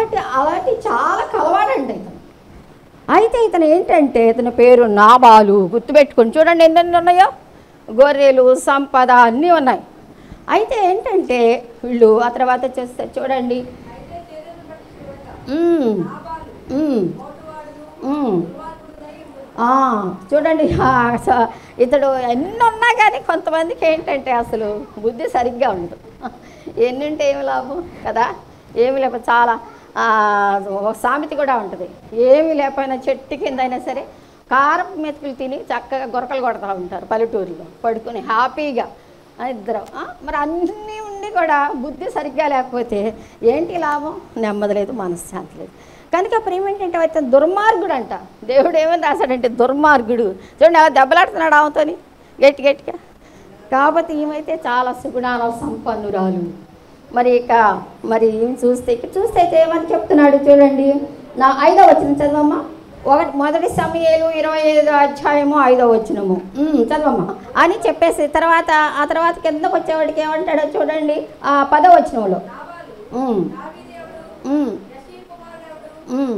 కాబట్టి అలాంటి చాలా కలవాడండి ఇతను అయితే ఇతను ఏంటంటే ఇతని పేరు నాబాలు గుర్తుపెట్టుకొని చూడండి ఎన్నెన్ని ఉన్నాయో గొర్రెలు సంపద అన్నీ ఉన్నాయి అయితే ఏంటంటే వీళ్ళు ఆ తర్వాత చేస్తే చూడండి ఉమ్, ఉమ్, ఉమ్. ఆ, చూడండి ఆ, స- ఇతడు ఎన్ని ఉన్నా కానీ కొంతమందికి ఏంటంటే అసలు బుద్ధి సరిగ్గా ఉండదు ఎన్ని ఉంటే ఏమి లాభం కదా ఏమి లేకపోతే చాలా ఆ, ఒక సామెత కూడా ఉంటుంది ఏమీ లేకపోయినా చెట్టు కింద అయినా సరే కారపు మెతుకులు తిని చక్కగా గొరకలు కొడతా ఉంటారు పల్లెటూరులో పడుకొని హ్యాపీగా ఆ, ఇద్దరు ఆ, మరి అన్నీ ఉండి కూడా బుద్ధి సరిగ్గా లేకపోతే ఏంటి లాభం నెమ్మది లేదు మనశ్శాంతి లేదు కనుక ప్రేమ ఏంటంటే అతను దుర్మార్గుడు అంట దేవుడు ఏమని రాశాడంటే దుర్మార్గుడు చూడండి అలా దెబ్బలాడుతున్నాడు ఆమెతోని గట్టి గట్టిగా కాబట్టి ఈమెతే చాలా సుగుణాల సంపన్నురాలు మరి ఇక మరి ఈమె చూస్తే ఇక్కడ చూస్తే అయితే ఏమని చెప్తున్నాడు చూడండి నా ఐదో వచ్చిన చదవమ్మా ఒకటి మొదటి సమయాలు ఇరవై ఐదో అధ్యాయము ఐదో వచ్చినము ఉమ్, చదవమ్మా అని చెప్పేసి తర్వాత ఆ తర్వాత కిందకు వచ్చేవాడికి ఏమంటాడో చూడండి ఆ పదో వచ్చినంలో ఉమ్, ఉమ్, ఉమ్,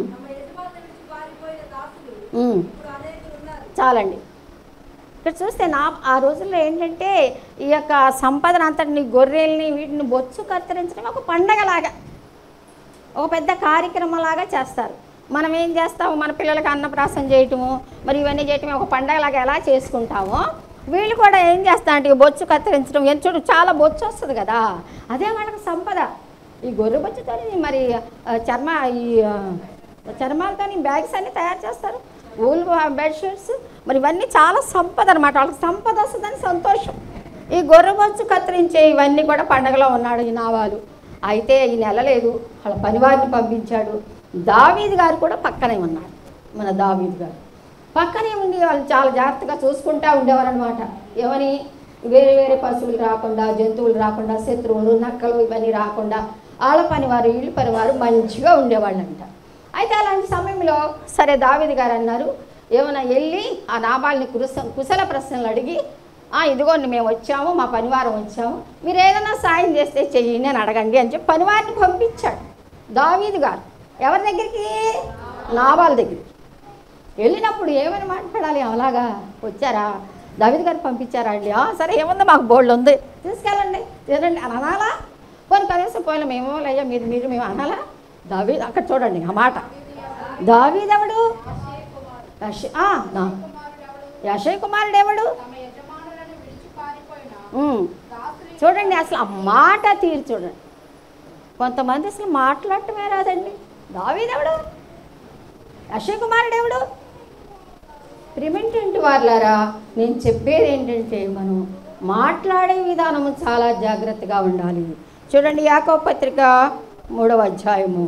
ఉమ్. చాలండి ఇక్కడ చూస్తే నా ఆ రోజుల్లో ఏంటంటే ఈ యొక్క సంపదన అంతటిని గొర్రెల్ని వీటిని బొచ్చు కత్తిరించడం ఒక పండగలాగా ఒక పెద్ద కార్యక్రమంలాగా చేస్తారు మనం ఏం చేస్తాము మన పిల్లలకి అన్నప్రాసం చేయటము మరి ఇవన్నీ చేయటం ఒక పండగలాగా ఎలా చేసుకుంటామో వీళ్ళు కూడా ఏం చేస్తారంటే ఈ బొచ్చు కత్తిరించడం ఎంత చూడు చాలా బొచ్చు వస్తుంది కదా అదే వాళ్ళకి సంపద ఈ గొర్రె బొచ్చుతో మరి ఆ, చర్మ ఈ ఆ, చర్మాలతో బ్యాగ్స్ అన్నీ తయారు చేస్తారు ఊల్ బెడ్షీట్స్ మరి ఇవన్నీ చాలా సంపద అనమాట వాళ్ళకి సంపద వస్తుందని సంతోషం ఈ గొర్రె బొచ్చు కత్తిరించే ఇవన్నీ కూడా పండగలో ఉన్నాడు ఈ నావాలు అయితే ఈ నెల లేదు వాళ్ళ పనివారిని పంపించాడు దావీద్ గారు కూడా పక్కనే ఉన్నారు మన దావీద్ గారు పక్కనే ఉండి వాళ్ళు చాలా జాగ్రత్తగా చూసుకుంటూ ఉండేవారు అనమాట ఏమని వేరే వేరే పశువులు రాకుండా జంతువులు రాకుండా శత్రువులు నక్కలు ఇవన్నీ రాకుండా వాళ్ళ పనివారు వీళ్ళ పనివారు మంచిగా ఉండేవాళ్ళంట అయితే అలాంటి సమయంలో సరే దావీద్ గారు అన్నారు ఏమైనా వెళ్ళి ఆ నాబాల్ని కురుస కుశల ప్రశ్నలు అడిగి "ఆ, ఇదిగోండి మేము వచ్చాము మా పనివారం వచ్చాము మీరు ఏదైనా సాయం చేస్తే చెయ్యండి అని అడగండి అని చెప్పి పనివారిని పంపించాడు దావీద్ గారు ఎవరి దగ్గరికి నాబాల్ దగ్గరికి వెళ్ళినప్పుడు ఏమని మాట్లాడాలి అలాగా వచ్చారా దావిద్ గారు పంపించారా అండి "ఆ, సరే ఏముంది మాకు బోల్డ్ ఉంది తీసుకెళ్ళండి తినండి అని అనాలా పోనీ కనీసం పోయిన మేము అయ్యా మీరు మీరు మేము అనాలా దావీద్ అక్కడ చూడండి ఆ మాట దావీదెవడు యశ- ఆ, నా- యశయ్ కుమారుడు ఎవడు ఉమ్. చూడండి అసలు ఆ మాట తీరు చూడండి కొంతమంది అసలు మాట్లాడటమే రాదండి దావీదెవడు అక్షయ్ కుమారుడు ఎవడు ప్రిమెంటెంట్ వాళ్ళారా నేను చెప్పేది ఏంటంటే మనం మాట్లాడే విధానము చాలా జాగ్రత్తగా ఉండాలి చూడండి యాకో పత్రిక మూడవ అధ్యాయము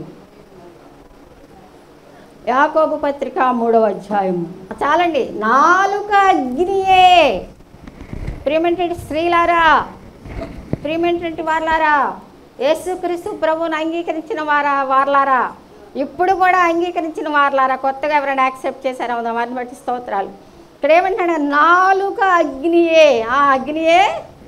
యాకోబు పత్రిక మూడవ అధ్యాయము చాలండి నాలుక అగ్నియే ప్రిమెంటెంట్ స్త్రీలారా ప్రిమెంటెంట్ వార్లారా యేసుక్రీస్తు ప్రభువుని అంగీకరించిన వారా వార్లారా ఇప్పుడు కూడా అంగీకరించిన వార్లారా కొత్తగా ఎవరైనా యాక్సెప్ట్ చేశారా ఉందా వారిని బట్టి స్తోత్రాలు ఇక్కడ ఏమంటాడు నాలుక అగ్నియే ఆ అగ్నియే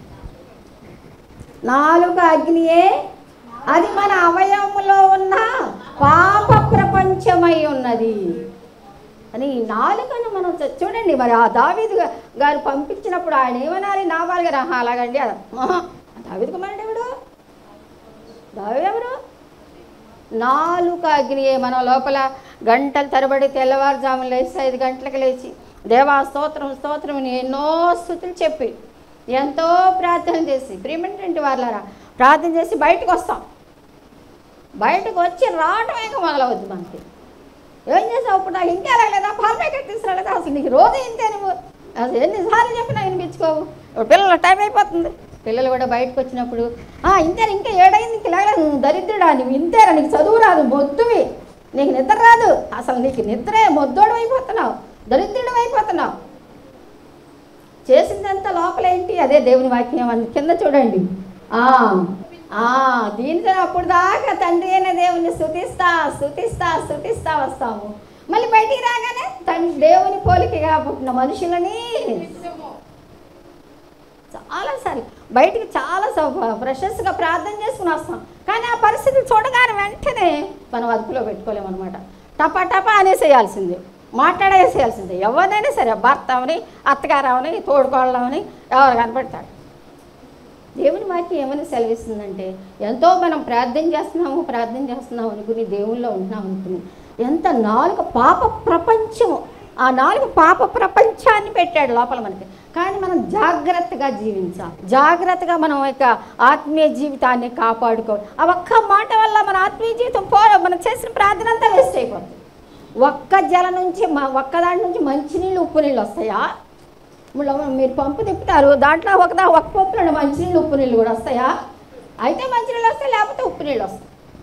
నాలుక అగ్నియే అది మన అవయవములో ఉన్న పాప ప్రపంచమై ఉన్నది అని ఈ నాలుకను మనం చ- చూడండి మరి ఆ దావీదు గా- గారు పంపించినప్పుడు ఆయన ఏమనాలి నావాలు గారు ఆహా అలాగండి అలా ఆహా, దావీదు కుమారుడు ఎవడు దావీదు ఎవరు నాలుక అగ్నియే మన లోపల గంటల తరబడి తెల్లవారుజామున లేచి ఐదు గంటలకు లేచి దేవా స్తోత్రం స్తోత్రం అని ఎన్నో స్థుతులు చెప్పి ఎంతో ప్రార్థన చేసి ప్రియమైనటువంటి వాళ్ళరా ప్రార్థన చేసి బయటకు వస్తాం బయటకు వచ్చి రావటం ఇంకా మొదలవద్దు మనకి ఏం చేసావు ఇప్పుడు నాకు ఇంకా రాలేదా పాల ప్యాకెట్ తీసుకురాలేదా అసలు నీకు రోజు ఇంతే నువ్వు అసలు ఎన్నిసార్లు చెప్పినా వినిపించుకోవు ఇప్పుడు పిల్లల టైం అయిపోతుంది పిల్లలు కూడా బయటకు వచ్చినప్పుడు "ఆ, ఇంతేనా ఇంకా ఏడైంది ఇంక లేగలేదు నువ్వు దరిద్రుడా నువ్వు ఇంతేరా నీకు చదువు రాదు మొద్దువి నీకు నిద్ర రాదు అసలు నీకు నిద్రే మొద్దోడు అయిపోతున్నావు దరిద్రుడు అయిపోతున్నావు చేసిందంతా లోపలేంటి అదే దేవుని వాక్యం అంది కింద చూడండి ఆ ఆ దీనితో అప్పుడు దాకా తండ్రి అయిన దేవుని స్థుతిస్తా స్థుతిస్తా స్థుతిస్తా వస్తాము మళ్ళీ బయటికి రాగానే తండ్రి దేవుని పోలికగా పుట్టిన మనుషులని చాలాసార్లు ఒక్కొక్కసారి బయటికి చాలా ఫ్రెషెస్గా ప్రార్థన చేసుకుని వస్తాం కానీ ఆ పరిస్థితి చూడగానే వెంటనే మనం అదుపులో పెట్టుకోలేమన్నమాట టపా టపా అనేసేయాల్సిందే మాట్లాడేసేయాల్సిందే ఎవరినైనా సరే భర్త అవని అత్తగారు అవని తోడుకోవడం ఎవరు కనపడతాడు దేవుని వాక్యం ఏమైనా సెలవిస్తుందంటే ఎంతో మనం ప్రార్థన చేస్తున్నాము ప్రార్థన చేస్తున్నాము అనుకుని దేవుల్లో ఉంటున్నాం అనుకుని ఎంత నాలుగు పాప ప్రపంచము ఆ నాలుగు పాప ప్రపంచాన్ని పెట్టాడు లోపల మనకి కానీ మనం జాగ్రత్తగా జీవించాలి జాగ్రత్తగా మనం యొక్క ఆత్మీయ జీవితాన్ని కాపాడుకోవాలి ఆ ఒక్క మాట వల్ల మన ఆత్మీయ జీవితం పో మనం చేసిన ప్రార్థన అంతా వేస్ట్ అయిపోతుంది ఒక్క జల నుంచి మ- ఒక్క దాని నుంచి మంచినీళ్ళు ఉప్పు నీళ్ళు వస్తాయా ఇప్పుడు మీరు పంపు తిప్పుతారు దాంట్లో ఒకదా ఒక పంపులో మంచినీళ్ళు ఉప్పు నీళ్ళు కూడా వస్తాయా అయితే మంచినీళ్ళు వస్తాయి లేకపోతే ఉప్పు నీళ్ళు వస్తాయి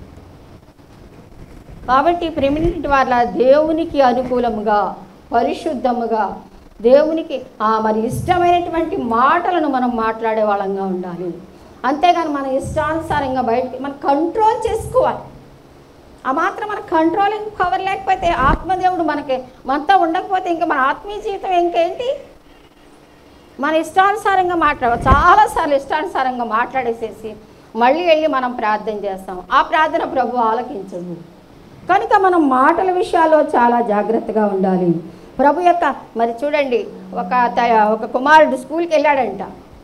కాబట్టి ప్రెమినెంట్ వాళ్ళ దేవునికి అనుకూలముగా పరిశుద్ధముగా దేవునికి ఆ మరి ఇష్టమైనటువంటి మాటలను మనం మాట్లాడే వాళ్ళంగా ఉండాలి అంతేగాని మన ఇష్టానుసారంగా బయటికి మనం కంట్రోల్ చేసుకోవాలి ఆ మాత్రం మన కంట్రోలింగ్ పవర్ లేకపోతే ఆత్మదేవుడు మనకి మనతో ఉండకపోతే ఇంకా మన ఆత్మీయ జీవితం ఇంకేంటి మన ఇష్టానుసారంగా మాట్లాడ చాలాసార్లు ఇష్టానుసారంగా మాట్లాడేసేసి మళ్ళీ వెళ్ళి మనం ప్రార్థన చేస్తాం ఆ ప్రార్థన ప్రభు ఆలకించదు కనుక మనం మాటల విషయాల్లో చాలా జాగ్రత్తగా ఉండాలి ప్రభు యొక్క మరి చూడండి ఒక త- ఒక కుమారుడు స్కూల్కి వెళ్ళాడంట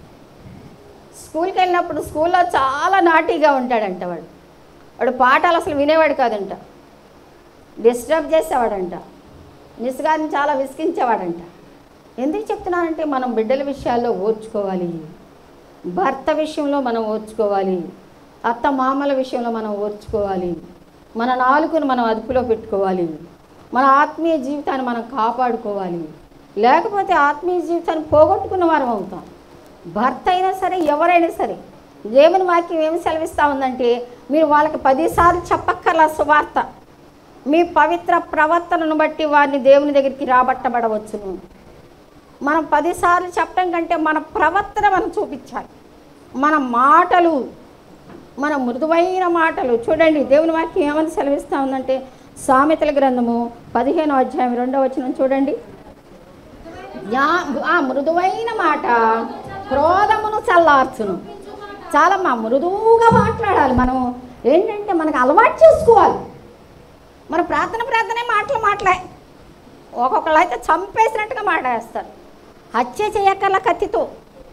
స్కూల్కి వెళ్ళినప్పుడు స్కూల్లో చాలా నాటీగా ఉంటాడంట వాడు వాడు పాఠాలు అసలు వినేవాడు కాదంట డిస్టర్బ్ చేసేవాడంట మిస్ గారిని చాలా విసిగించేవాడంట ఎందుకు చెప్తున్నానంటే మనం బిడ్డల విషయాల్లో ఓర్చుకోవాలి భర్త విషయంలో మనం ఓర్చుకోవాలి అత్త మామల విషయంలో మనం ఓర్చుకోవాలి మన నాలుకను మనం అదుపులో పెట్టుకోవాలి మన ఆత్మీయ జీవితాన్ని మనం కాపాడుకోవాలి లేకపోతే ఆత్మీయ జీవితాన్ని పోగొట్టుకున్న వారం అవుతాం భర్త అయినా సరే ఎవరైనా సరే దేవుని వాక్యం ఏమి సెలవిస్తూ ఉందంటే మీరు వాళ్ళకి పదిసార్లు చెప్పక్కర్లా సువార్త మీ పవిత్ర ప్రవర్తనను బట్టి వారిని దేవుని దగ్గరికి రాబట్టబడవచ్చును మనం పదిసార్లు చెప్పడం కంటే మన ప్రవర్తన మనం చూపించాలి మన మాటలు మన మృదువైన మాటలు చూడండి దేవుని వాక్యం ఏమని సెలవిస్తూ ఉందంటే సామెతల గ్రంథము పదిహేను అధ్యాయం రెండో వచనం చూడండి జ్ఞా- ఆ మృదువైన మాట క్రోధమును చల్లార్చును చాలా మా మృదువుగా మాట్లాడాలి మనం ఏంటంటే మనకు అలవాటు చేసుకోవాలి మన ప్రార్థన ప్రార్థనే మాటలు మాటలే ఒక్కొక్కళ్ళు అయితే చంపేసినట్టుగా మాట్లాడేస్తారు హత్య చేయక్కర్ల కత్తితో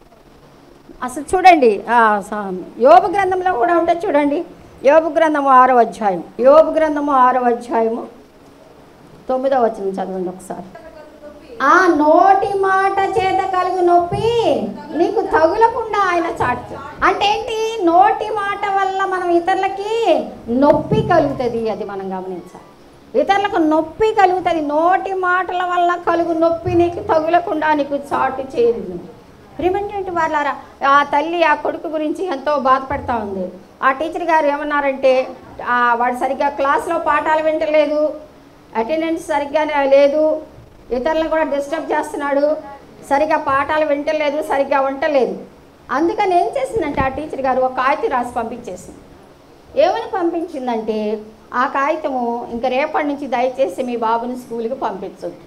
అసలు చూడండి ఆ, స- యోబు గ్రంథంలో కూడా ఉంటుంది చూడండి యోబు గ్రంథము ఆరో అధ్యాయం యోబు గ్రంథము ఆరో అధ్యాయము తొమ్మిదో వచనం చదవండి ఒకసారి ఆ నోటి మాట చేత కలుగు నొప్పి నీకు తగులకుండా ఆయన చాటు అంటే ఏంటి నోటి మాట వల్ల మనం ఇతరులకి నొప్పి కలుగుతుంది అది మనం గమనించాలి ఇతరులకు నొప్పి కలుగుతుంది నోటి మాటల వల్ల కలుగు నొప్పి నీకు తగులకుండా నీకు చాటు చేయదు ప్రిమెంటెంట్ వాళ్ళారా ఆ తల్లి ఆ కొడుకు గురించి ఎంతో బాధపడతా ఉంది ఆ టీచర్ గారు ఏమన్నారంటే ఆ, వాడు సరిగ్గా క్లాస్లో పాఠాలు వింటలేదు అటెండెన్స్ సరిగ్గా లేదు ఇతరులను కూడా డిస్టర్బ్ చేస్తున్నాడు సరిగ్గా పాఠాలు వింటలేదు సరిగ్గా ఉండలేదు అందుకని ఏం చేసిందంటే ఆ టీచర్ గారు ఒక కాగితం రాసి పంపించేసింది ఏమని పంపించిందంటే ఆ కాగితము ఇంకా రేపటి నుంచి దయచేసి మీ బాబుని స్కూల్కి పంపించొద్దు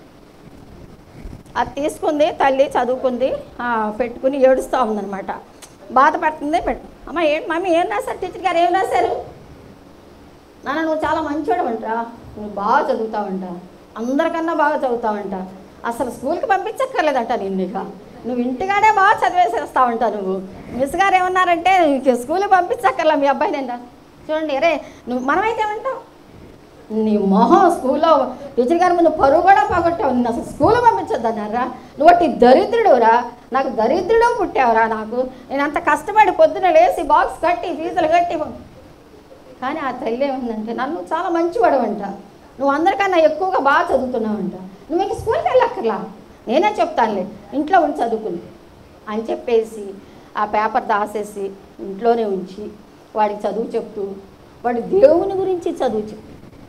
అది తీసుకుంది తల్లి చదువుకుంది ఆ, పెట్టుకుని ఏడుస్తూ ఉందన్నమాట బాధపడుతుంది పెట్టు అమ్మ ఏం మమ్మీ ఏం రాశారు టీచర్ గారు ఏం రాశారు నాన్న నువ్వు చాలా మంచివాడవంట నువ్వు బాగా చదువుతావంట అందరికన్నా బాగా చదువుతావంట అసలు స్కూల్కి పంపించక్కర్లేదంట నిన్ను ఇక నువ్వు ఇంటికాడే బాగా చదివేసేస్తావంట నువ్వు మిస్ గారు ఏమన్నారంటే నీకు స్కూల్కి పంపించక్కర్లా మీ అబ్బాయి నేను చూడండి అరే నువ్వు మనమైతే ఏమంటావు నీ మొహం స్కూల్లో టీచర్ గారి ముందు పరువు కూడా పోగొట్టావు నిన్ను అసలు స్కూల్ పంపించొద్దన్నారా నువ్వు అట్టి దరిద్రుడురా నాకు దరిద్రుడు పుట్టావురా నాకు నేను అంత కష్టపడి పొద్దున లేచి బాక్స్ కట్టి ఫీజులు కట్టి కానీ ఆ తల్లి ఏముందంటే నన్ను చాలా మంచివాడవంట నువ్వు అందరికన్నా ఎక్కువగా బాగా చదువుతున్నావంట నువ్వు ఇంక స్కూల్కి వెళ్ళక్కర్లా నేనే చెప్తానులే ఇంట్లో ఉండి చదువుకుంది అని చెప్పేసి ఆ పేపర్ దాసేసి ఇంట్లోనే ఉంచి వాడికి చదువు చెప్తూ వాడి దేవుని గురించి చదువు చెప్పు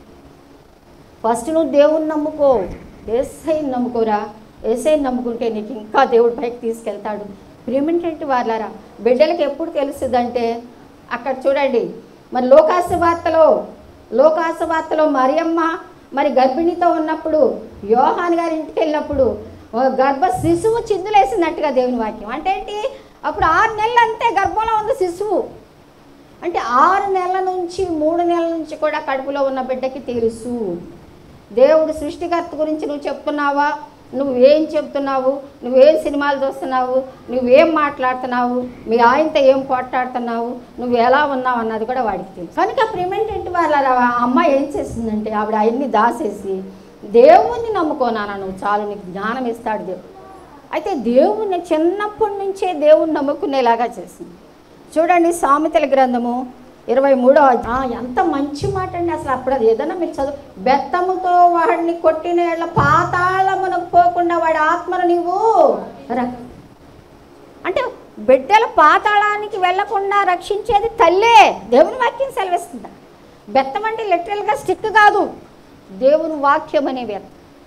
ఫస్ట్ నువ్వు దేవుని నమ్ముకో ఏసైని నమ్ముకోరా ఏసైని నమ్ముకుంటే నీకు ఇంకా దేవుడు పైకి తీసుకెళ్తాడు ప్రేమేంటంటే వాళ్ళారా బిడ్డలకి ఎప్పుడు తెలుస్తుందంటే అక్కడ చూడండి మరి లోకాసు వార్తలో లోకాసు వార్తలో మరియమ్మ మరి గర్భిణితో ఉన్నప్పుడు యోహాన్ గారి ఇంటికి వెళ్ళినప్పుడు ఓ గర్భ శిశువు చిందులేసినట్టుగా దేవుని వాక్యం అంటే ఏంటి అప్పుడు ఆరు నెలలు అంతే గర్భంలో ఉంది శిశువు అంటే ఆరు నెలల నుంచి మూడు నెలల నుంచి కూడా కడుపులో ఉన్న బిడ్డకి తెలుసు దేవుడు సృష్టికర్త గురించి నువ్వు చెప్తున్నావా నువ్వేం చెప్తున్నావు నువ్వేం సినిమాలు చూస్తున్నావు నువ్వేం మాట్లాడుతున్నావు మీ ఆయనతో ఏం పోట్లాడుతున్నావు నువ్వు ఎలా ఉన్నావు అన్నది కూడా వాడికి తెలుసు కనుక ప్రిమెంటెంట్ వాళ్ళ ఆ అమ్మాయి ఏం చేసిందంటే ఆవిడ ఆయన్ని దాసేసి దేవుణ్ణి నమ్ముకోనానా నువ్వు చాలు నీకు జ్ఞానం ఇస్తాడు దేవుడు అయితే దేవుణ్ణి చిన్నప్పటి నుంచే దేవుణ్ణి నమ్ముకునేలాగా చేసింది చూడండి సామెతల గ్రంథము ఇరవై మూడో అధ్యాయం. ఆ, ఎంత మంచి మాట అండి అసలు అప్పుడు అది ఏదైనా మీరు చదువు బెత్తముతో వాడిని కొట్టిన ఎడల పాతాళమునకు పోకుండా వాడి ఆత్మను నీవు రక్ అంటే బిడ్డలు పాతాళానికి వెళ్లకుండా రక్షించేది తల్లే దేవుని వాక్యం సెలవిస్తుంది బెత్తం అంటే లిటరల్గా స్టిక్ కాదు దేవుని వాక్యం అనే బెత్తం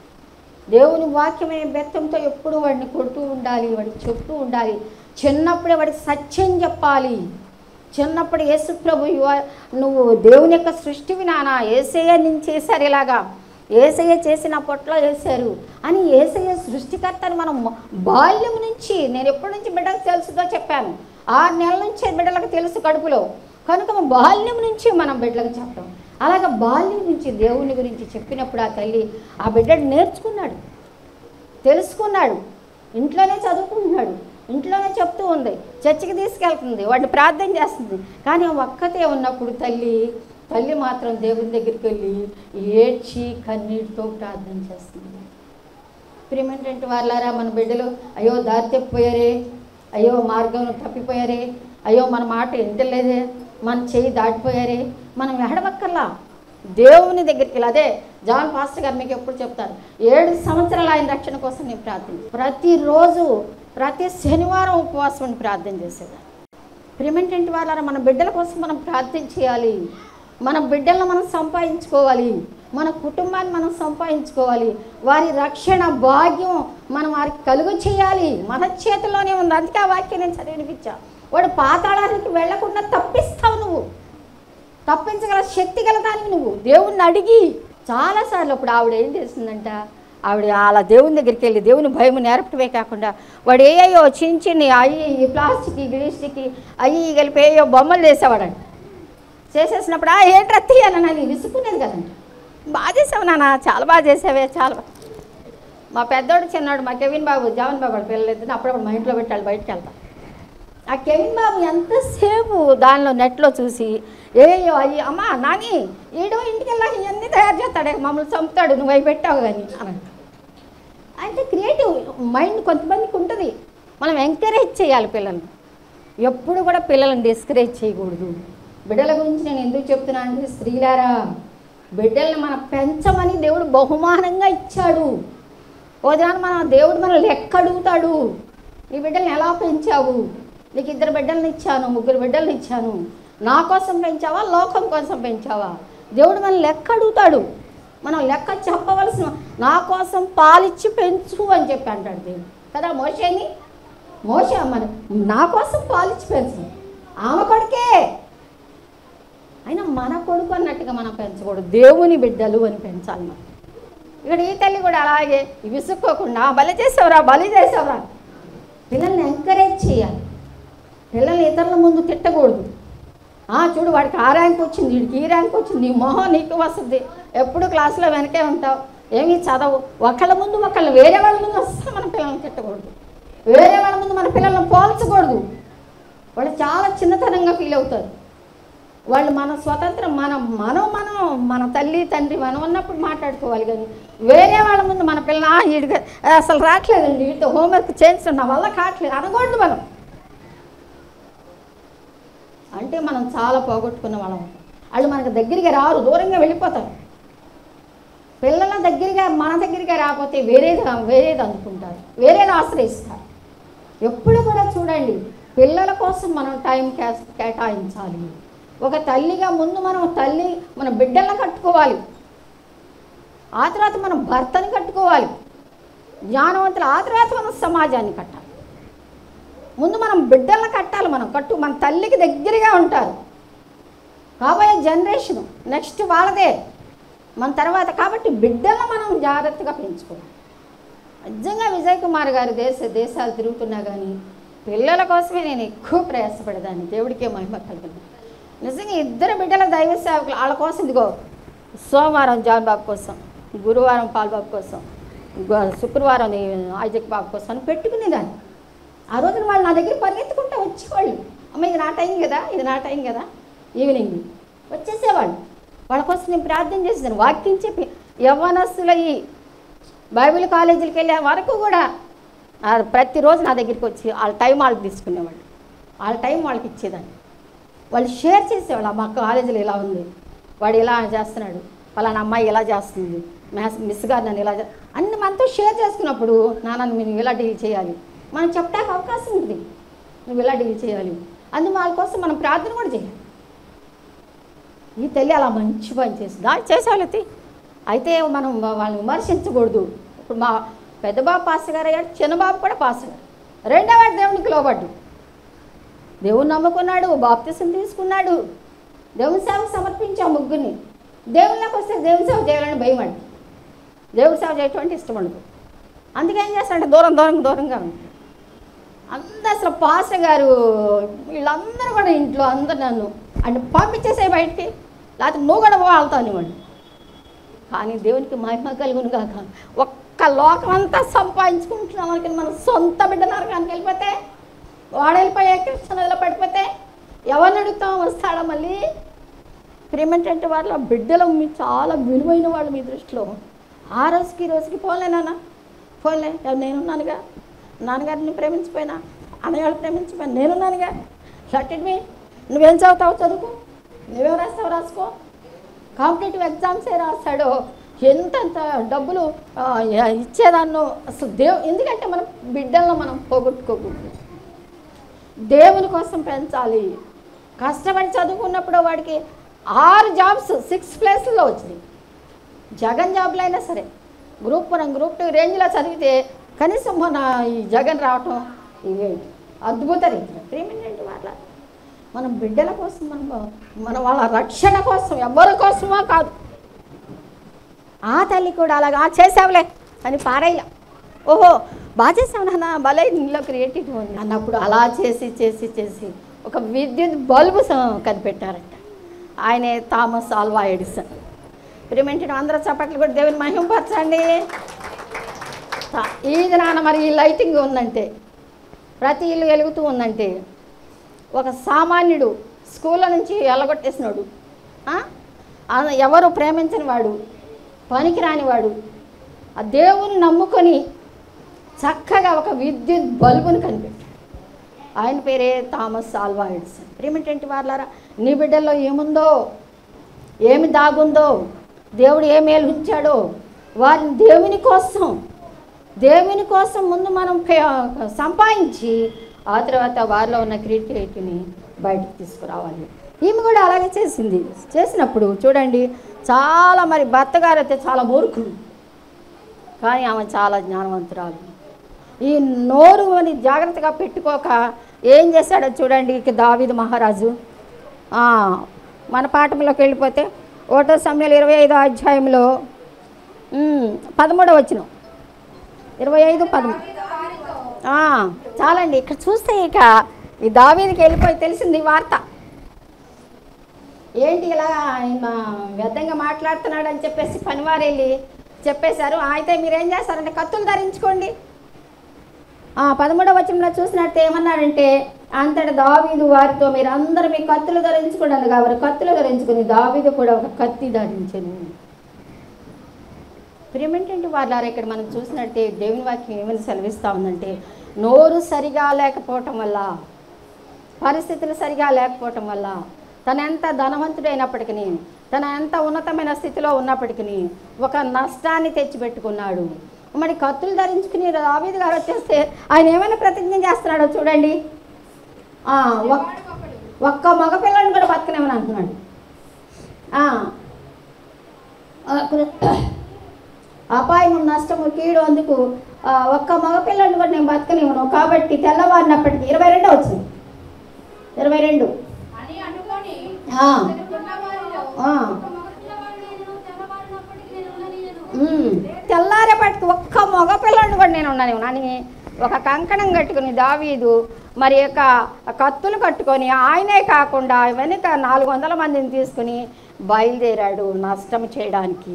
దేవుని వాక్యం అనే బెత్తంతో ఎప్పుడు వాడిని కొడుతూ ఉండాలి వాడికి చెప్తూ ఉండాలి చిన్నప్పుడే వాడికి సత్యం చెప్పాలి చిన్నప్పుడు యేసు ప్రభు యువ- నువ్వు దేవుని యొక్క సృష్టివి నానా ఏసయ్య నేను చేశారు ఇలాగా ఏసయ్య చేసిన పొట్లో వేశారు అని ఏసయ్య సృష్టికర్తని మనం బాల్యం నుంచి నేను ఎప్పటి నుంచి బిడ్డకు తెలుసుదో చెప్పాను ఆరు నెలల నుంచే బిడ్డలకు తెలుసు కడుపులో కనుక మన బాల్యం నుంచి మనం బిడ్డలకు చెప్పడం అలాగ బాల్యం నుంచి దేవుని గురించి చెప్పినప్పుడు ఆ తల్లి ఆ బిడ్డడు నేర్చుకున్నాడు తెలుసుకున్నాడు ఇంట్లోనే చదువుకుంటున్నాడు ఇంట్లోనే చెప్తూ ఉంది చర్చికి తీసుకెళ్తుంది వాడిని ప్రార్థన చేస్తుంది కానీ ఆ ఒక్కతే ఉన్నప్పుడు తల్లి తల్లి మాత్రం దేవుని దగ్గరికి వెళ్ళి ఏడ్చి కన్నీటితో ప్రార్థన చేస్తుంది ప్రిమెంటెంట్ వాళ్ళారా మన బిడ్డలు అయ్యో దారి తప్పిపోయారే అయ్యో మార్గం తప్పిపోయారే అయ్యో మన మాట వింటలేదే మన చెయ్యి దాటిపోయారే మనం ఎడవక్కర్లా దేవుని దగ్గరికి వెళ్ళి అదే జాన్ పాస్టర్ గారు మీకు ఎప్పుడు చెప్తారు ఏడు సంవత్సరాలు ఆయన రక్షణ కోసం నేను ప్రార్థన ప్రతిరోజు ప్రతి శనివారం ఉపవాసం ఉండి ప్రార్థన చేసేదాన్ని ప్రిమెంటెంట్ వాళ్ళ మన బిడ్డల కోసం మనం ప్రార్థన చేయాలి మన బిడ్డలను మనం సంపాదించుకోవాలి మన కుటుంబాన్ని మనం సంపాదించుకోవాలి వారి రక్షణ భాగ్యం మనం వారికి కలుగు చేయాలి మన చేతిలోనే ఉంది అందుకే ఆ వాక్యం నేను చదివినిపించా వాడు పాతాళానికి వెళ్లకుండా తప్పిస్తావు నువ్వు తప్పించగల శక్తి గల దానికి నువ్వు దేవుణ్ణి అడిగి చాలాసార్లు అప్పుడు ఆవిడ ఏం చేసిందంట ఆవిడ అలా దేవుని దగ్గరికి వెళ్ళి దేవుని భయం నేర్పటమే కాకుండా వాడు ఏయో చిన్న చిన్న అయ్యి ఈ ప్లాస్టిక్ ఈ గ్రీస్టిక్ అయ్యి కలిపి ఏయో బొమ్మలు చేసేవాడంట చేసేసినప్పుడు ఆ ఏంట్రా తీయాలని అది విసుకునేది కదంట బాగా చేసావు నాన్న చాలా బాగా చేసావే చాలా బా-" మా పెద్దోడు చిన్నాడు మా కెవిన్ బాబు జవన్ బాబు వాళ్ళ పిల్లలు ఇద్దరు అప్పుడప్పుడు మా ఇంట్లో పెట్టాలి బయటకు వెళ్తాం ఆ కెవిన్ బాబు ఎంతసేపు దానిలో నెట్లో చూసి ఏయో అయ్యి అమ్మా నాని ఈడో ఇంటికి వెళ్ళాక ఇవన్నీ తయారు చేస్తాడే మమ్మల్ని చంపుతాడు నువ్వు అవి పెట్టావు కానీ అని అంటే క్రియేటివ్ మైండ్ కొంతమందికి ఉంటుంది మనం ఎంకరేజ్ చేయాలి పిల్లల్ని ఎప్పుడు కూడా పిల్లల్ని డిస్కరేజ్ చేయకూడదు బిడ్డల గురించి నేను ఎందుకు చెప్తున్నాను అంటే స్త్రీలారా బిడ్డల్ని మనం పెంచమని దేవుడు బహుమానంగా ఇచ్చాడు ఓ దినాన మన దేవుడు మన లెక్క అడుగుతాడు నీ బిడ్డల్ని ఎలా పెంచావు నీకు ఇద్దరు బిడ్డల్ని ఇచ్చాను ముగ్గురు బిడ్డల్ని ఇచ్చాను నా కోసం పెంచావా లోకం కోసం పెంచావా దేవుడు మన లెక్క అడుగుతాడు మనం లెక్క చెప్పవలసిన నా కోసం పాలిచ్చి పెంచు అని చెప్పి అంటాడు దేవుడు కదా మోషేని మోస మన నా కోసం పాలిచ్చి పెంచు ఆమె కొడుకే అయినా మన కొడుకు అన్నట్టుగా మనం పెంచకూడదు దేవుని బిడ్డలు అని పెంచాలి మనం ఇక్కడ ఈ తల్లి కూడా అలాగే విసుక్కోకుండా బలి చేసావురా బలి చేసావురా పిల్లల్ని ఎంకరేజ్ చేయాలి పిల్లల్ని ఇతరుల ముందు తిట్టకూడదు ఆ చూడు వాడికి ఆ ర్యాంక్ వచ్చింది వీడికి ఈ ర్యాంక్ వచ్చింది నీ మొహం నీకు వస్తుంది ఎప్పుడు క్లాసులో వెనకే ఉంటావు ఏమీ చదవు ఒకళ్ళ ముందు ఒకళ్ళు వేరే వాళ్ళ ముందు అస్సలు మన పిల్లల్ని తిట్టకూడదు వేరే వాళ్ళ ముందు మన పిల్లల్ని పోల్చకూడదు వాళ్ళు చాలా చిన్నతనంగా ఫీల్ అవుతారు వాళ్ళు మన స్వతంత్రం మనం మనం మనం మన తల్లి తండ్రి మనం ఉన్నప్పుడు మాట్లాడుకోవాలి కానీ వేరే వాళ్ళ ముందు మన పిల్ల వీడికి అసలు రావట్లేదండి వీటితో హోంవర్క్ చేయించడం నా వల్ల కావట్లేదు అనకూడదు మనం అంటే మనం చాలా పోగొట్టుకున్న వాళ్ళం వాళ్ళు మనకు దగ్గరికి రారు దూరంగా వెళ్ళిపోతారు పిల్లల దగ్గరగా మన దగ్గరగా రాకపోతే వేరేది వేరేది అనుకుంటారు వేరేది ఆశ్రయిస్తారు ఎప్పుడు కూడా చూడండి పిల్లల కోసం మనం టైం కేస్- కేటాయించాలి ఒక తల్లిగా ముందు మనం తల్లి మన బిడ్డలను కట్టుకోవాలి ఆ తర్వాత మనం భర్తని కట్టుకోవాలి జ్ఞానవంతులు ఆ తర్వాత మనం సమాజాన్ని కట్టాలి ముందు మనం బిడ్డలను కట్టాలి మనం కట్టు మన తల్లికి దగ్గరగా ఉంటారు కాబోయే జనరేషన్ నెక్స్ట్ వాళ్ళదే మన తర్వాత కాబట్టి బిడ్డలను మనం జాగ్రత్తగా పెంచుకోవాలి నిజంగా విజయ్ కుమార్ గారు దేశ దేశాలు తిరుగుతున్నా కానీ పిల్లల కోసమే నేను ఎక్కువ ప్రయాసపడేదాన్ని దేవుడికే మహిమ కలుగును నిజంగా ఇద్దరు బిడ్డల దైవ సేవకులు వాళ్ళ కోసం ఇదిగో సోమవారం జాన్ బాబు కోసం గురువారం పాల్బాబు కోసం గు- శుక్రవారం ఈ ఐజక్ బాబు కోసం అని పెట్టుకునేదాన్ని ఆ రోజున వాళ్ళు నా దగ్గర పరిగెత్తుకుంటూ వచ్చేవాళ్ళు అమ్మ ఇది నా టైం కదా ఇది నా టైం కదా ఈవినింగ్ వచ్చేసేవాళ్ళు వాళ్ళ కోసం నేను ప్రార్థన చేసేదాన్ని వాక్యం చెప్పి యవ్వనస్తుల ఈ బైబిల్ కాలేజీలకు వెళ్ళే వరకు కూడా ఆ ప్రతిరోజు నా దగ్గరికి వచ్చి వాళ్ళ టైం వాళ్ళకి తీసుకునేవాళ్ళు వాళ్ళ టైం వాళ్ళకి ఇచ్చేదాన్ని వాళ్ళు షేర్ చేసేవాళ్ళు మా కాలేజీలో ఇలా ఉంది వాడు ఇలా చేస్తున్నాడు పలానా అమ్మాయి ఇలా చేస్తుంది మ్యాథ్స్ మిస్ గారు నన్ను ఇలా చే- అన్ని మనతో షేర్ చేసుకున్నప్పుడు నాన్న మీరు ఇలా డీల్ చేయాలి మనం చెప్పడానికి అవకాశం ఉంటుంది నువ్వు ఇలా డీల్ చేయాలి అందు వాళ్ళ కోసం మనం ప్రార్థన కూడా చేయాలి ఈ తల్లి అలా మంచి పని చేసి దాడి చేసేవాళ్ళకి అయితే మనం వాళ్ళని విమర్శించకూడదు ఇప్పుడు మా పెద్ద బాబు పాస్ గారు అయ్యాడు చిన్న బాబు కూడా పాస్ గారు రెండో వాడు దేవునికి లోబడ్డు దేవుని నమ్ముకున్నాడు బాప్తిసం తీసుకున్నాడు దేవుని సేవకు సమర్పించాం ముగ్గురిని దేవుళ్ళకి వస్తే దేవుని సేవ చేయాలని భయం అండి దేవుడి సేవ చేయటువంటి ఇష్టం ఉండదు అందుకే ఏం చేస్తాడంటే దూరం దూరం దూరంగా ఉంటాడు అందరూ అసలు పాస్ గారు వీళ్ళందరూ కూడా ఇంట్లో అందరు నన్ను అంటే పంపించేసే బయటికి లేకపోతే నువ్వు కూడా వాళ్ళతో అనేవాడు కానీ దేవునికి మహిమ కలుగును కాక ఒక్క లోకం అంతా సంపాదించుకుంటున్నాం అనుకుని మన సొంత బిడ్డ నరకానికి వెళ్ళిపోతే వాడు వెళ్ళిపోయే కృష్ణ నదిలో పడిపోతే ఎవరిని అడుగుతాం వస్తాడా మళ్ళీ ప్రేమేంటంటే వాళ్ళ బిడ్డలు మీ చాలా విలువైన వాళ్ళు మీ దృష్టిలో ఆ రోజుకి ఈ రోజుకి పోలే నాన్న పోలే నేనున్నానుగా నాన్నగారిని ప్రేమించిపోయినా అన్నగారు ప్రేమించిపోయినా నేనున్నానుగా లెట్ మీ నువ్వేం చదువుతావు చదువుకో నువ్వేం రాస్తావు రాసుకో కాంపిటేటివ్ ఎగ్జామ్స్ ఏ రాస్తాడో ఎంతంత డబ్బులు ఆ, ఇచ్చేదాన్నో అసలు దేవు ఎందుకంటే మనం బిడ్డలను మనం పోగొట్టుకోకూడదు దేవుని కోసం పెంచాలి కష్టపడి చదువుకున్నప్పుడు వాడికి ఆరు జాబ్స్ సిక్స్ ప్లేస్లో వచ్చినాయి జగన్ జాబ్లు అయినా సరే గ్రూప్ వన్ గ్రూప్ టూ రేంజ్లో చదివితే కనీసం మన ఈ జగన్ రావటం ఇవేంటి అద్భుత రీతిలో ప్రేమేంటి వాళ్ళ మనం బిడ్డల కోసం మనం మన వాళ్ళ రక్షణ కోసం ఎవరి కోసమో కాదు ఆ తల్లి కూడా అలాగా "ఆ, చేసావులే అని పారేయ ఓహో బాగా చేసావు నాన్న భలే నీలో క్రియేటివ్ ఉంది అన్నప్పుడు అలా చేసి చేసి చేసి ఒక విద్యుత్ బల్బు స- కనిపెట్టారంట ఆయనే థామస్ ఆల్వా ఎడిసన్ ప్రిమెంటెడ్ అందరూ చప్పట్లు కూడా దేవుని మహింపరచండి తా- ఇది నాన్న మరి ఈ లైటింగ్ ఉందంటే ప్రతి ఇల్లు వెలుగుతూ ఉందంటే ఒక సామాన్యుడు స్కూల్లో నుంచి ఎల్లగొట్టేసినాడు ఆ? ఆ ఎవరు ప్రేమించని వాడు పనికిరాని వాడు ఆ దేవుని నమ్ముకొని చక్కగా ఒక విద్యుత్ బల్బును కనిపెట్టాడు ఆయన పేరే థామస్ ఆల్వా ఎడిసన్ ప్రేమేంటంటే వాళ్ళారా నీ బిడ్డల్లో ఏముందో ఏమి దాగుందో దేవుడు ఏ మేలు ఉంచాడో వారిని దేవుని కోసం దేవుని కోసం ముందు మనం పే- సంపాదించి ఆ తర్వాత వారిలో ఉన్న క్రియేటివిటీని బయటకు తీసుకురావాలి ఈమె కూడా అలాగే చేసింది చేసినప్పుడు చూడండి చాలా మరి భర్త గారు అయితే చాలా మూర్ఖులు కానీ ఆమె చాలా జ్ఞానవంతురాలు ఈ నోరు అని జాగ్రత్తగా పెట్టుకోక ఏం చేశాడో చూడండి ఇక దావీదు మహారాజు ఆ, మన పాఠంలోకి వెళ్ళిపోతే ఓటో సమయంలో ఇరవై ఐదో అధ్యాయంలో ఉమ్, పదమూడవ వచ్చిన ఇరవై ఐదు పదమూడు ఆ, చాలండి ఇక్కడ చూస్తే ఇక ఈ దావీదికి వెళ్ళిపోయి తెలిసింది ఈ వార్త ఏంటి ఇలా ఆయన వ్యర్థంగా మాట్లాడుతున్నాడు అని చెప్పేసి పనివారు వెళ్ళి చెప్పేశారు అయితే మీరు ఏం చేస్తారంటే కత్తులు ధరించుకోండి ఆ, పదమూడవ వచనంలో చూసినట్టు ఏమన్నాడంటే అంతటి దావీదు వారితో మీరు అందరూ మీ కత్తులు ధరించుకోండి కాబట్టి కత్తులు ధరించుకుని దావీదు కూడా ఒక కత్తి ధరించను ప్రేమేంటంటే వాళ్ళారు ఇక్కడ మనం చూసినట్టే దేవుని వాక్యం ఏమని సెలవిస్తూ ఉందంటే నోరు సరిగా లేకపోవటం వల్ల పరిస్థితులు సరిగా లేకపోవటం వల్ల తన ఎంత ధనవంతుడైనప్పటికీ తన ఎంత ఉన్నతమైన స్థితిలో ఉన్నప్పటికీ ఒక నష్టాన్ని తెచ్చిపెట్టుకున్నాడు మరి కత్తులు ధరించుకుని దావీదు గారు వచ్చేస్తే ఆయన ఏమైనా ప్రతిజ్ఞ చేస్తున్నాడో చూడండి ఆ, ఒక్- ఒక్క మగపిల్లని కూడా బతకనేమని అంటున్నాడు ఆ, ఆ, అపాయము నష్టము కీడు అందుకు ఆ, ఒక్క మగపిల్లని కూడా నేను బతకనివ్వను కాబట్టి తెల్లవారినప్పటికీ ఇరవై రెండు వచ్చింది ఇరవై రెండు అని అనుకొని ఆ. ఉన్న వారిలో ఆ. ఒక మగ పిల్లవాడు నేను తెల్లవారినప్పటికీ నేను ఉండనియను. ఉమ్, తెల్లారేపటికి ఒక్క మగ పిల్లని కూడా నేను ఉన్నాను అని ఒక కంకణం కట్టుకుని దావీదు మరి యొక్క కత్తులు కట్టుకొని ఆయనే కాకుండా వెనుక నాలుగు వందల మందిని తీసుకుని బయలుదేరాడు నష్టం చేయడానికి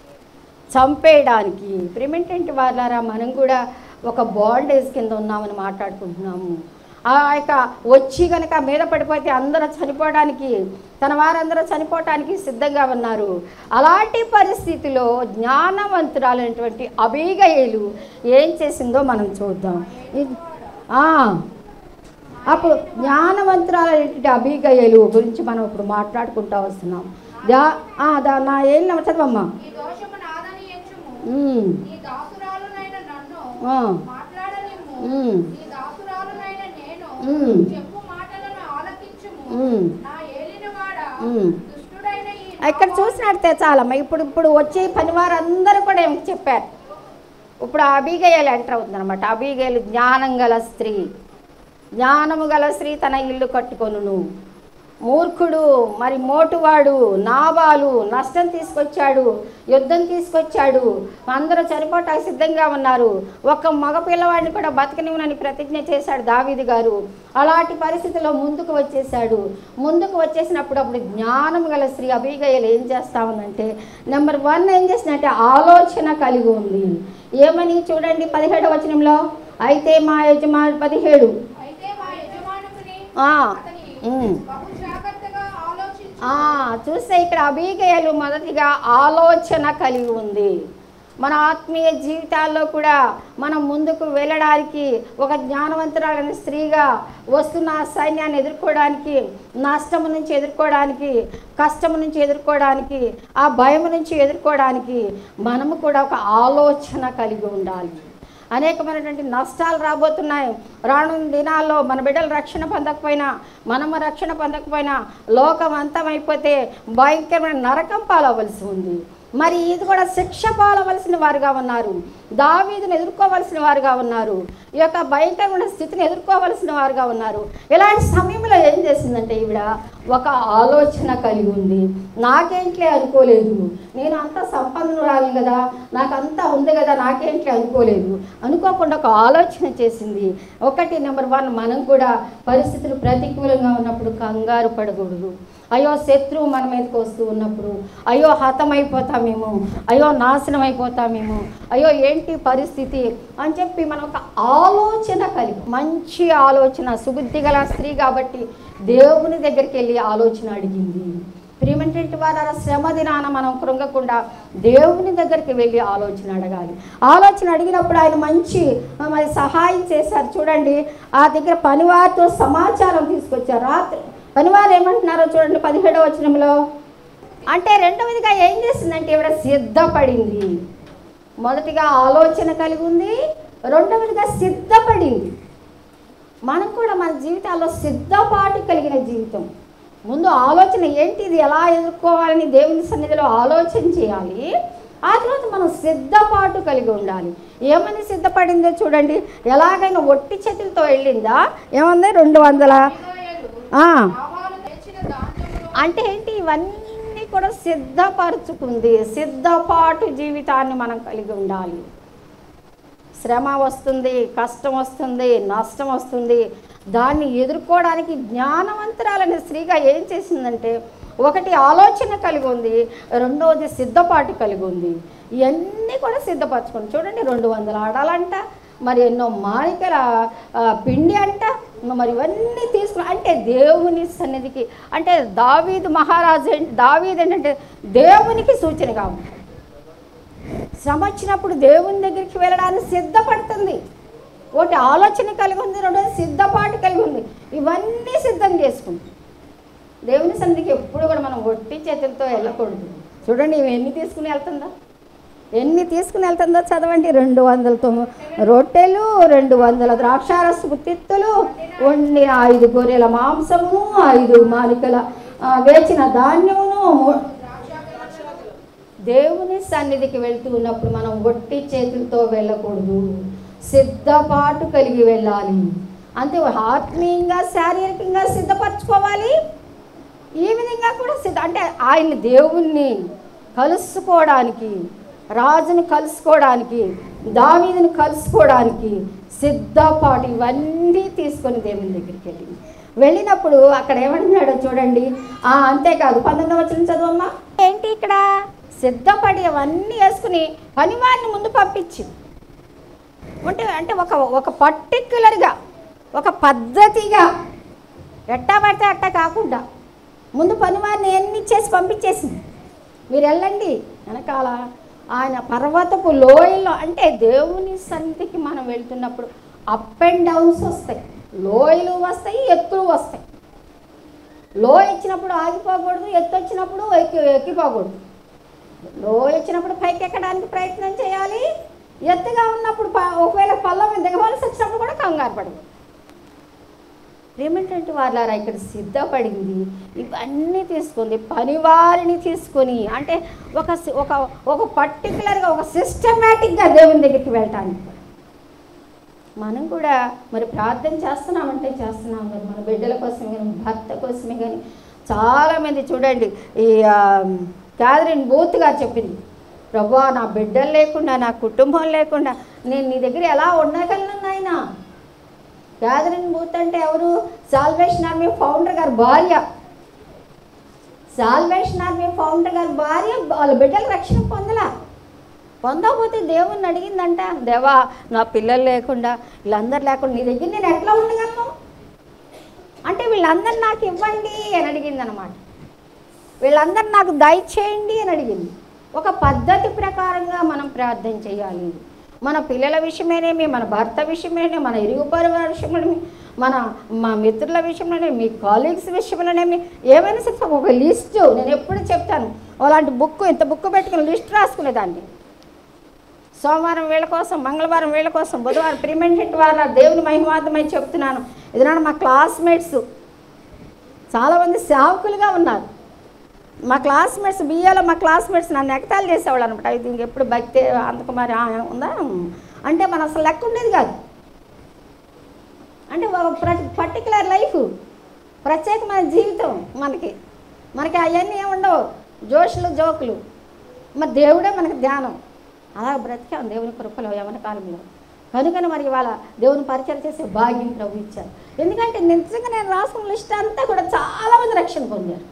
చంపేయడానికి ప్రిమెంటెంట్ వాళ్ళారా మనం కూడా ఒక బాండేజ్ కింద ఉన్నామని మాట్లాడుకుంటున్నాము ఆ యొక్క వచ్చి కనుక మీద పడిపోతే అందరూ చనిపోవడానికి తన వారందరూ చనిపోవటానికి సిద్ధంగా ఉన్నారు అలాంటి పరిస్థితిలో జ్ఞానవంతురాలైనటువంటి అబీగయేలు ఏం చేసిందో మనం చూద్దాం ఇది- ఆ, అప్పుడు జ్ఞానవంతురాలైనటువంటి అబీగయలు గురించి మనం ఇప్పుడు మాట్లాడుకుంటూ వస్తున్నాం దా ఆ, దా నా ఏం చదవమ్మా ఈ దోషము నాదని ఎంచుము ఉమ్, నీ దాసురాలునైన నన్ను ఆ, మాట్లాడనిమ్ము ఉమ్, నీ దాసురాలునైన నేను ఉమ్, చెప్పు మాటలను ఆలకించుము ఉమ్, నా ఏలినవాడ ఉమ్. దుష్టుడైన ఈ ఇక్కడ చూసినట్టే చాలమ్మా ఇప్పుడు ఇప్పుడు వచ్చే పనివారందరూ కూడా ఏం చెప్పారు ఇప్పుడు అబీగయలు ఎంటర్ అవుతుంది అనమాట అబీగయలు జ్ఞానం గల స్త్రీ జ్ఞానము గల స్త్రీ తన ఇల్లు కట్టుకొనును మూర్ఖుడు మరి మోటువాడు నాబాలు నష్టం తీసుకొచ్చాడు యుద్ధం తీసుకొచ్చాడు అందరూ చనిపోవటానికి సిద్ధంగా ఉన్నారు ఒక మగ పిల్లవాడిని కూడా బతకనివ్వనని ప్రతిజ్ఞ చేశాడు దావీదు గారు అలాంటి పరిస్థితిలో ముందుకు వచ్చేసాడు ముందుకు వచ్చేసినప్పుడు అప్పుడు జ్ఞానం గల స్త్రీ అభిగయలు ఏం చేస్తా ఉందంటే నెంబర్ వన్ ఏం చేసిందంటే ఆలోచన కలిగి ఉంది ఏమని చూడండి పదిహేడవ వచనంలో అయితే మా యజమా పదిహేడు అయితే మా యజమానుకుని ఆ, అతని ఉమ్. బహు జాగ్రత్తగా ఆలోచించు ఆ, చూస్తే ఇక్కడ అభిగయలు మొదటిగా ఆలోచన కలిగి ఉంది మన ఆత్మీయ జీవితాల్లో కూడా మనం ముందుకు వెళ్ళడానికి ఒక జ్ఞానవంతురాలైన స్త్రీగా వస్తున్న ఆ సైన్యాన్ని ఎదుర్కోవడానికి నష్టం నుంచి ఎదుర్కోవడానికి కష్టం నుంచి ఎదుర్కోవడానికి ఆ భయం నుంచి ఎదుర్కోవడానికి మనము కూడా ఒక ఆలోచన కలిగి ఉండాలి అనేకమైనటువంటి నష్టాలు రాబోతున్నాయి రానున్న దినాల్లో మన బిడ్డలు రక్షణ పొందకపోయినా మనము రక్షణ పొందకపోయినా లోకం అంతమైపోతే భయంకరమైన నరకం పాలవలసి ఉంది మరి ఇది కూడా శిక్ష పాలవలసిన వారుగా ఉన్నారు దావీదును ఎదుర్కోవలసిన వారుగా ఉన్నారు ఈ యొక్క భయంకరమైన స్థితిని ఎదుర్కోవలసిన వారుగా ఉన్నారు ఇలాంటి సమయంలో ఏం చేసిందంటే ఈవిడ ఒక ఆలోచన కలిగి ఉంది నాకేంట్లే అనుకోలేదు నేను అంత సంపన్నురాలి కదా నాకు అంతా ఉంది కదా నాకేంట్లే అనుకోలేదు అనుకోకుండా ఒక ఆలోచన చేసింది ఒకటి నెంబర్ వన్ మనం కూడా పరిస్థితులు ప్రతికూలంగా ఉన్నప్పుడు కంగారు పడకూడదు అయ్యో శత్రువు మన మీదకి వస్తూ ఉన్నప్పుడు అయ్యో హతమైపోతామేమో అయ్యో నాశనం అయిపోతామేమో అయ్యో ఏంటి పరిస్థితి అని చెప్పి మనం ఒక ఆలోచన కలిగి మంచి ఆలోచన సుబుద్ధి గల స్త్రీ కాబట్టి దేవుని దగ్గరికి వెళ్ళి ఆలోచన అడిగింది ప్రియమంటే వారు శ్రమ దినాన మనం కృంగకుండా దేవుని దగ్గరికి వెళ్ళి ఆలోచన అడగాలి ఆలోచన అడిగినప్పుడు ఆయన మంచి ఆ, మరి సహాయం చేశారు చూడండి ఆ దగ్గర పనివారితో సమాచారం తీసుకొచ్చారు రాత్రి పనివారు ఏమంటున్నారో చూడండి పదిహేడవ వచనంలో అంటే రెండవదిగా ఏం చేసిందంటే ఇవిడ సిద్ధపడింది మొదటిగా ఆలోచన కలిగి ఉంది రెండవదిగా సిద్ధపడింది మనం కూడా మన జీవితాల్లో సిద్ధపాటు కలిగిన జీవితం ముందు ఆలోచన ఏంటి ఇది ఎలా ఎదుర్కోవాలని దేవుని సన్నిధిలో ఆలోచన చేయాలి ఆ తర్వాత మనం సిద్ధపాటు కలిగి ఉండాలి ఏమని సిద్ధపడిందో చూడండి ఎలాగైనా ఒట్టి చేతులతో వెళ్ళిందా ఏముంది రెండు వందల ఇశ్రాయేలు ఆ, నాబాలు తెచ్చిన ధాన్యమును అంటే ఏంటి ఇవన్నీ కూడా సిద్ధపరచుకుంది సిద్ధపాటు జీవితాన్ని మనం కలిగి ఉండాలి శ్రమ వస్తుంది కష్టం వస్తుంది నష్టం వస్తుంది దాన్ని ఎదుర్కోవడానికి జ్ఞానవంతురాలైన స్త్రీగా ఏం చేసిందంటే ఒకటి ఆలోచన కలిగి ఉంది రెండవది సిద్ధపాటు కలిగి ఉంది ఇవన్నీ కూడా సిద్ధపరచుకుంది చూడండి రెండు వందల ఆడాలంట మరి ఎన్నో మానికల ఆ, పిండి అంట మరి ఇవన్నీ తీసుకుని అంటే దేవుని సన్నిధికి అంటే దావీదు మహారాజు ఏంటి దావీదు ఏంటంటే దేవునికి సూచనగా ఉంది శ్రమ వచ్చినప్పుడు దేవుని దగ్గరికి వెళ్ళడానికి సిద్ధపడుతుంది ఒకటి ఆలోచన కలిగి ఉంది రెండోది సిద్ధపాటు కలిగి ఉంది ఇవన్నీ సిద్ధం చేసుకుంది దేవుని సన్నిధికి ఎప్పుడు కూడా మనం ఒట్టి చేతులతో వెళ్ళకూడదు చూడండి ఇవి ఎన్ని తీసుకుని వెళ్తుందా ఎన్ని తీసుకుని వెళ్తుందో చదవండి రెండు వందల తొమ్మిది రొట్టెలు రెండు వందల ద్రాక్షారసపు తిత్తులు వండిన ఐదు గొర్రెల మాంసము ఐదు మాలికల ఆ, వేచిన ధాన్యమును మూ- దేవుని సన్నిధికి వెళ్తూ ఉన్నప్పుడు మనం ఒట్టి చేతులతో వెళ్ళకూడదు సిద్ధపాటు కలిగి వెళ్ళాలి అంతే ఆత్మీయంగా శారీరకంగా సిద్ధపరచుకోవాలి ఈ విధంగా కూడా సిద్ధ అంటే ఆయన దేవుణ్ణి కలుసుకోవడానికి రాజుని కలుసుకోవడానికి దావీదుని కలుసుకోవడానికి సిద్ధపాటు ఇవన్నీ తీసుకొని దేవుని దగ్గరికి వెళ్ళింది వెళ్ళినప్పుడు అక్కడ ఏమంటున్నాడో చూడండి ఆ అంతేకాదు పంతొమ్మిది వచ్చిన చదువమ్మా ఏంటి ఇక్కడ సిద్ధపడి అవన్నీ వేసుకుని పనివారిని ముందు పంపించింది అంటే అంటే ఒక ఒక పర్టిక్యులర్గా ఒక పద్ధతిగా ఎట్టా పడితే అట్టా కాకుండా ముందు పనివారిని ఎన్ని చేసి పంపించేసింది మీరు వెళ్ళండి వెనకాల ఆయన పర్వతపు లోయల్లో అంటే దేవుని సన్నిధికి మనం వెళ్తున్నప్పుడు అప్ అండ్ డౌన్స్ వస్తాయి లోయలు వస్తాయి ఎత్తులు వస్తాయి లో ఇచ్చినప్పుడు ఆగిపోకూడదు ఎత్తు వచ్చినప్పుడు ఎక్కి ఎక్కిపోకూడదు లో ఇచ్చినప్పుడు పైకి ఎక్కడానికి ప్రయత్నం చేయాలి ఎత్తుగా ఉన్నప్పుడు ప- ఒకవేళ పళ్ళ మీద దిగవలసి వచ్చినప్పుడు కూడా కంగారు పడదు ఏమిటంటే వాళ్ళారా ఇక్కడ సిద్ధపడింది ఇవన్నీ తీసుకుంది పనివారిని తీసుకొని అంటే ఒక సి- ఒక ఒక పర్టికులర్గా ఒక సిస్టమేటిక్గా దేవుని దగ్గరికి వెళ్ళటానికి మనం కూడా మరి ప్రార్థన చేస్తున్నామంటే చేస్తున్నాం మరి మన బిడ్డల కోసమే కానీ భర్త కోసమే కానీ చాలామంది చూడండి ఈ ఆ, క్యాథరిన్ బూత్ గారు చెప్పింది ప్రభా నా బిడ్డలు లేకుండా నా కుటుంబం లేకుండా నేను నీ దగ్గర ఎలా ఉండగలను నాయనా క్యాథరిన్ బూత్ అంటే ఎవరు సాల్వేషన్ ఆర్మీ ఫౌండర్ గారు భార్య సాల్వేషన్ ఆర్మీ ఫౌండర్ గారు భార్య వాళ్ళ బిడ్డలు రక్షణ పొందలా పొందకపోతే దేవుణ్ణి అడిగిందంట దేవా నా పిల్లలు లేకుండా వీళ్ళందరూ లేకుండా నీ దగ్గర నేను ఎట్లా ఉండగలను అంటే వీళ్ళందరూ నాకు ఇవ్వండి అని అడిగింది అనమాట వీళ్ళందరూ నాకు దయచేయండి అని అడిగింది ఒక పద్ధతి ప్రకారంగా మనం ప్రార్థన చేయాలి మన పిల్లల విషయమేనేమి మన భర్త విషయమేనే మన ఇరుగు పొరుగు విషయంలోనేమి మన మా మిత్రుల విషయంలోనేమి మీ కాలీగ్స్ విషయంలోనేమి ఏమైనా సరే ఒక లిస్టు నేను ఎప్పుడు చెప్తాను అలాంటి బుక్ ఇంత బుక్ పెట్టుకుని లిస్ట్ రాసుకునేదాన్ని సోమవారం వీళ్ళ కోసం మంగళవారం వీళ్ళ కోసం బుధవారం ప్రిమెంటెంట్ వాళ్ళ దేవుని మహిమార్థమై చెప్తున్నాను ఇది మా క్లాస్మేట్స్ చాలామంది సేవకులుగా ఉన్నారు మా క్లాస్మేట్స్ బిఏలో మా క్లాస్మేట్స్ నన్ను ఎగతాళి చేసేవాళ్ళు అనమాట ఇది ఇంకెప్పుడు భక్తి అంతకుమారి ఆ, ఉందా అంటే మన అసలు లెక్క ఉండేది కాదు అంటే ఒక పర్టికులర్ లైఫ్ ప్రత్యేకమైన జీవితం మనకి మనకి అవన్నీ ఏమి ఉండవు జోషులు జోకులు మరి దేవుడే మనకి ధ్యానం అలా బ్రతికాం దేవుని కృపలో యవన కాలంలో కనుకని మరి ఇవాళ దేవుని పరిచయం చేసే భాగ్యం ప్రభు ఇచ్చారు ఎందుకంటే నిజంగా నేను రాసుకున్న లిస్ట్ అంతా కూడా చాలామంది రక్షణ పొందారు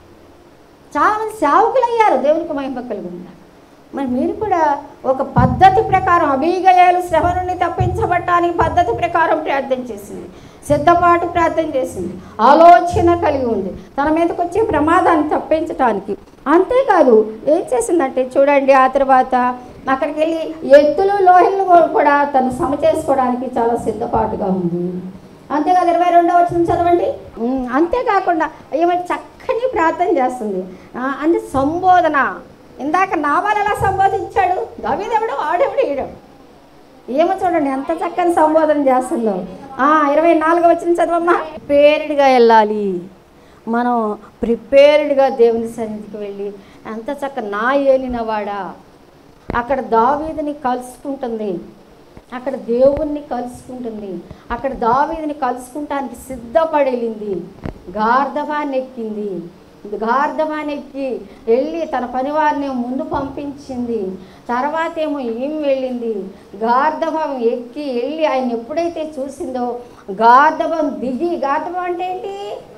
చాలామంది సేవకులు అయ్యారు దేవునికి మహిమ కలుగున్నారు మరి మీరు కూడా ఒక పద్ధతి ప్రకారం అభిగయాలు శ్రమ నుండి తప్పించబట్టానికి పద్ధతి ప్రకారం ప్రార్థన చేసింది సిద్ధపాటు ప్రార్థన చేసింది ఆలోచన కలిగి ఉంది తన మీదకి వచ్చే ప్రమాదాన్ని తప్పించటానికి అంతేకాదు ఏం చేసిందంటే చూడండి ఆ తర్వాత అక్కడికి వెళ్ళి ఎత్తులు లోహలు కూడా తను సమ చేసుకోవడానికి చాలా సిద్ధపాటుగా ఉంది అంతేకాదు ఇరవై రెండో వచ్చిన చదవండి ఉమ్, అంతేకాకుండా ఈమె చక్కని ప్రార్థన చేస్తుంది ఆ, అంటే సంబోధన ఇందాక నావాలు ఎలా సంబోధించాడు దవిదెవడు ఆడెవడు ఈడెవడు ఏమో చూడండి ఎంత చక్కని సంబోధన చేస్తుందో ఆ, ఇరవై నాలుగో వచ్చిన చదవమ్మా ప్రిపేర్డ్గా వెళ్ళాలి మనం ప్రిపేర్డ్గా దేవుని సన్నిధికి వెళ్ళి ఎంత చక్క నా ఏలినవాడా అక్కడ దావీదుని కలుసుకుంటుంది అక్కడ దేవుణ్ణి కలుసుకుంటుంది అక్కడ దావీదుని కలుసుకుంటానికి సిద్ధపడి వెళ్ళింది గార్ధవాన్ని ఎక్కింది గార్ధవాన్ని ఎక్కి వెళ్ళి తన పనివారిని ముందు పంపించింది తర్వాత ఏమో ఏం వెళ్ళింది గార్ధవం ఎక్కి వెళ్ళి ఆయన ఎప్పుడైతే చూసిందో గార్ధవం దిగి గార్ధవం అంటే ఏంటి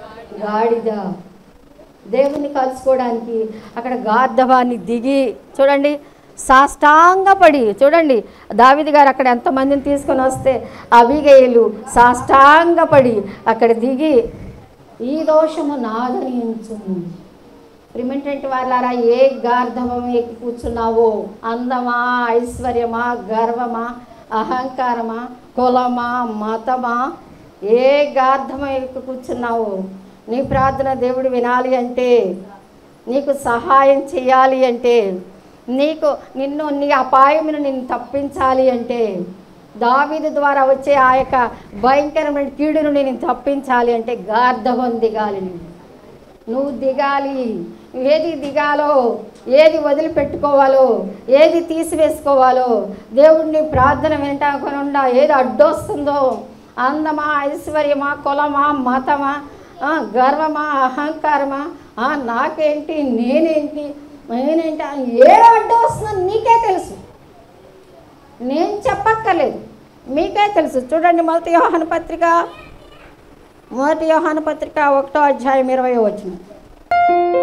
గాడిద దేవుణ్ణి కలుసుకోవడానికి అక్కడ గార్ధవాన్ని దిగి చూడండి సాష్టాంగపడి చూడండి దావిది గారు అక్కడ ఎంతమందిని తీసుకొని వస్తే అభిగేయులు సాష్టాంగపడి అక్కడ దిగి ఈ దోషము నాదనించు ప్రిమెంటెంట్ వాళ్ళారా ఏ గార్ధవం ఎక్కి కూర్చున్నావో అందమా ఐశ్వర్యమా గర్వమా అహంకారమా కులమా మతమా ఏ గార్ధమం ఎక్కి కూర్చున్నావో నీ ప్రార్థన దేవుడు వినాలి అంటే నీకు సహాయం చేయాలి అంటే నీకు నిన్ను నీ అపాయమును నిన్ను తప్పించాలి అంటే దావీదు ద్వారా వచ్చే ఆ యొక్క భయంకరమైన కీడును నేను తప్పించాలి అంటే గార్ధవం దిగాలి నువ్వు నువ్వు దిగాలి ఏది దిగాలో ఏది వదిలిపెట్టుకోవాలో ఏది తీసివేసుకోవాలో దేవుడిని ప్రార్థన వినటాకుండా ఏది అడ్డొస్తుందో అందమా ఐశ్వర్యమా కులమా మతమా ఆ, గర్వమా అహంకారమా ఆ, నాకేంటి నేనేంటి నేనేంటి అని ఏ అడ్డు వస్తుందో నీకే తెలుసు నేను చెప్పక్కర్లేదు మీకే తెలుసు చూడండి మొదటి యోహాను పత్రిక మొదటి యోహాను పత్రిక ఒకటో అధ్యాయం ఇరవై వచ్చిన